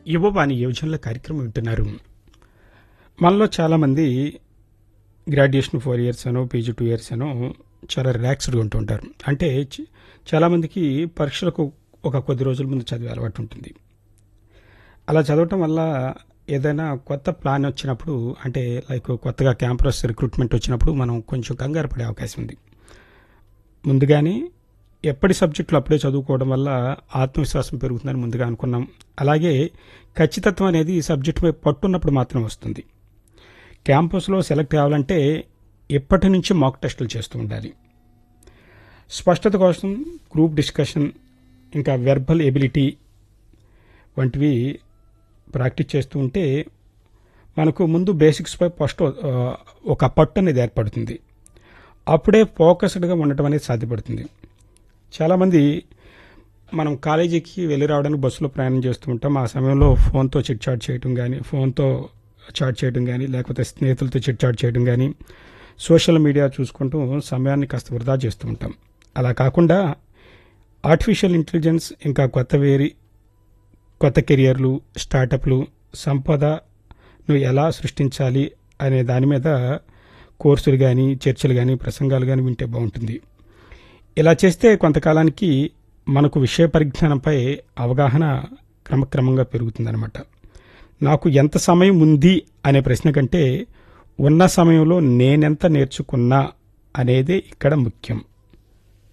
యువవాణి యోజనల కార్యక్రమం వింటున్నారు మనలో చాలామంది గ్రాడ్యుయేషన్ ఫోర్ ఇయర్స్ అనో పీజీ టూ ఇయర్స్ అనో చాలా రిలాక్స్డ్గా ఉంటూ ఉంటారు అంటే చ- చాలామందికి పరీక్షలకు ఒక కొద్ది రోజుల ముందు చదివే అలవాటు ఉంటుంది అలా చదవటం వల్ల ఏదైనా కొత్త ప్లాన్ వచ్చినప్పుడు అంటే లైక్ కొత్తగా క్యాంపస్ రిక్రూట్మెంట్ వచ్చినప్పుడు మనం కొంచెం కంగారు పడే అవకాశం ఉంది ముందుగానే ఎప్పటి సబ్జెక్టులు అప్పుడే చదువుకోవడం వల్ల ఆత్మవిశ్వాసం పెరుగుతుందని ముందుగా అనుకున్నాం అలాగే ఖచ్చితత్వం అనేది ఈ సబ్జెక్టు మీద పట్టున్నప్పుడు మాత్రం వస్తుంది క్యాంపస్లో సెలెక్ట్ కావాలంటే ఎప్పటి నుంచి మాక్ టెస్టులు చేస్తూ ఉండాలి స్పష్టత కోసం గ్రూప్ డిస్కషన్ ఇంకా వెర్బల్ ఎబిలిటీ వంటివి ప్రాక్టీస్ చేస్తూ ఉంటే మనకు ముందు బేసిక్స్పై ఫస్ట్ ఆ, ఒక పట్టు అనేది ఏర్పడుతుంది అప్పుడే ఫోకస్డ్గా ఉండటం అనేది సాధ్యపడుతుంది చాలామంది మనం కాలేజీకి వెళ్ళి రావడానికి బస్సులో ప్రయాణం చేస్తూ ఉంటాం ఆ సమయంలో ఫోన్తో చిట్ చాట్ చేయడం కానీ ఫోన్తో చాట్ చేయడం కానీ లేకపోతే స్నేహితులతో చిట్ చాట్ చేయడం కానీ సోషల్ మీడియా చూసుకుంటూ సమయాన్ని కాస్త వృధా చేస్తూ ఉంటాం అలా కాకుండా ఆర్టిఫిషియల్ ఇంటెలిజెన్స్ ఇంకా కొత్త వేరి కొత్త కెరియర్లు స్టార్టప్లు సంపదను ఎలా సృష్టించాలి అనే దాని మీద కోర్సులు కానీ చర్చలు కానీ ప్రసంగాలు కానీ వింటే బాగుంటుంది ఇలా చేస్తే కొంతకాలానికి మనకు విషయ పరిజ్ఞానంపై అవగాహన క్రమక్రమంగా పెరుగుతుందన్నమాట నాకు ఎంత సమయం ఉంది అనే ప్రశ్న కంటే ఉన్న సమయంలో నేనెంత నేర్చుకున్నా అనేదే ఇక్కడ ముఖ్యం